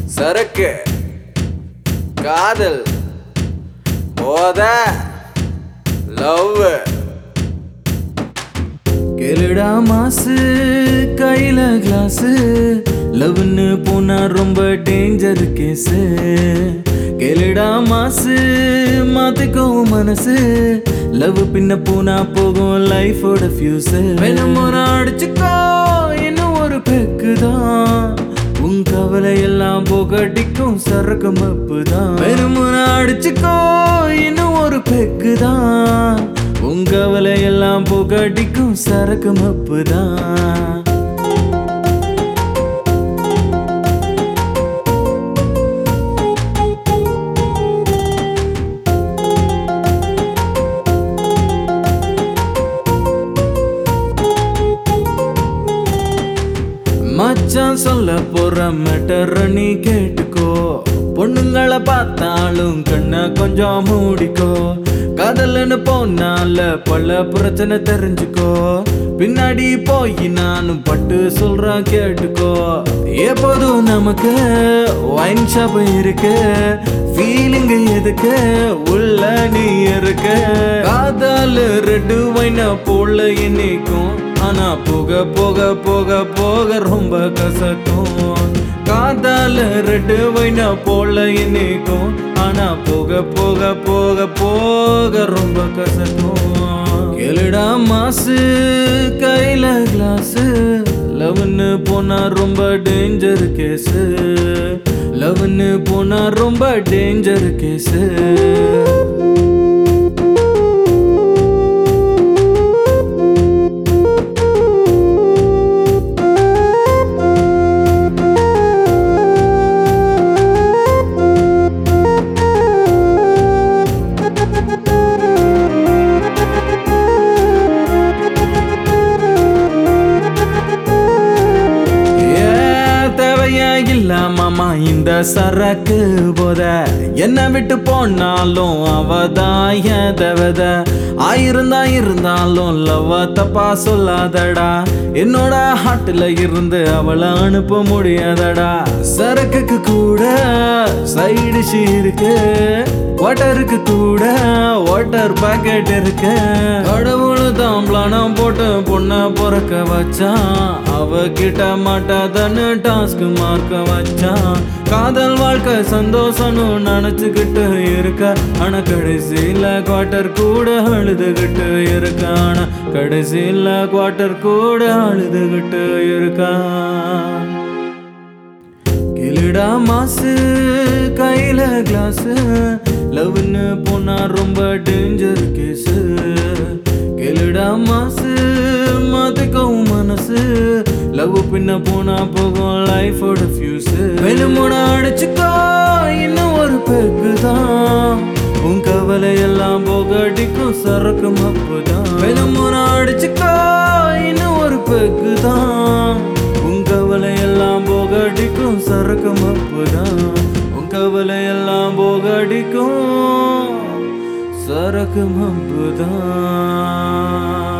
சரக்கு காதல் போத லவ் கேளுடா மாசு கையில கிளாஸ் லவ்னு போனா ரொம்ப டேஞ்சர் கேஸ் கேளுடா மாசு மாத்திக்கோ மனசு லவ் பின்ன போனா போகும் லைஃபோட ஃபியூஸ் வேணும் ஒரு அடிச்சுக்கோ இன்னும் ஒரு பெக்கு தான் உன் கவலை எல்லாம் போகடிக்கும் சரக்கு மப்பு தான் வெறும் அடிச்சுக்கோ இன்னும் ஒரு பெக்கு தான் உன் கவலை எல்லாம் போகடிக்கும் சரக்கு மப்பு தான் மச்சான் சொல்ல போற மேட்டர் நீ கேட்டுக்கோ பொண்ணுங்களை பார்த்தாலும் கண்ணை கொஞ்சம் மூடிக்கோ காதல்னு போனால பல பிரச்சனை தெரிஞ்சுக்கோ பின்னாடி போய் நானும் பட்டு சொல்றேன் கேட்டுக்கோ எப்போதும் நமக்கு ஒயின் ஷாப் இருக்கு ஃபீலிங் எதுக்கு உள்ள நீ இருக்க காதல் ரெட்டு வைன போல இன்னைக்கும் ஆனா போக போக போக போக ரொம்ப கசக்கும் காதால ரெட்டு வைன போல இன்னைக்கும் ஆனா போக போக போக போக ரொம்ப கசக்கும் கேளுடா மாசு கையில கிளாஸ் லவ்னு போனா ரொம்ப டேஞ்சர் கேஸ் லவ்னு போனா ரொம்ப டேஞ்சர் கேஸ் ஏ, தேவையே இல்ல மாமா இந்த சரக்கு போத என்ன விட்டு போனாலும் அவதான் என் தேவத ஆயிருந்தா இருந்தாலும் லவ்வ தப்பா சொல்லாதடா என்னோட ஹாட்டுல இருந்து அவளை அனுப்ப முடியாதடா சரக்குக்கு கூட சைடு இருக்கு வாட்டருக்கு கூட வாட்டர் பாக்கெட் இருக்கு கடவுள் தான் பிளானம் போட்டு பொண்ணை பிறக்க வச்சான் அவ கிட்ட மாட்டாதன்னு டாஸ்க் மார்க்க வச்சான் காதல் வாழ்க்கை சந்தோஷம்னு நினைச்சுக்கிட்டு இருக்க ஆனா கடைசியில குவார்டர் கூட அழுதுகிட்டு இருக்க ஆனா கடைசியில குவார்டர் கூட அழுதுகிட்டு இருக்கான் கிளிடா மாசு கையில கிளாஸ் லவ்னு போனா ரொம்ப டேஞ்சர் கேஸ் கிளிடா மாசு மாத்திக்கவும் மனசு லவ் பின்ன போனா போகும் லைஃபோட ஃபியூஸ் வெளிமுட அடிச்சுக்கோ இன்னும் ஒரு பெக்கு தான் உன் கவலை எல்லாம் போகடிக்கும் சரக்கு மப்பு தான் வெளிமுற அடிச்சுக்கோ இன்னும் ஒரு பெக்கு தான் உன் கவலை எல்லாம் போகடிக்கும் சரக்கு மப்பு தான் உன் கவலை எல்லாம் போகடிக்கும் சரக்கு மப்பு தான்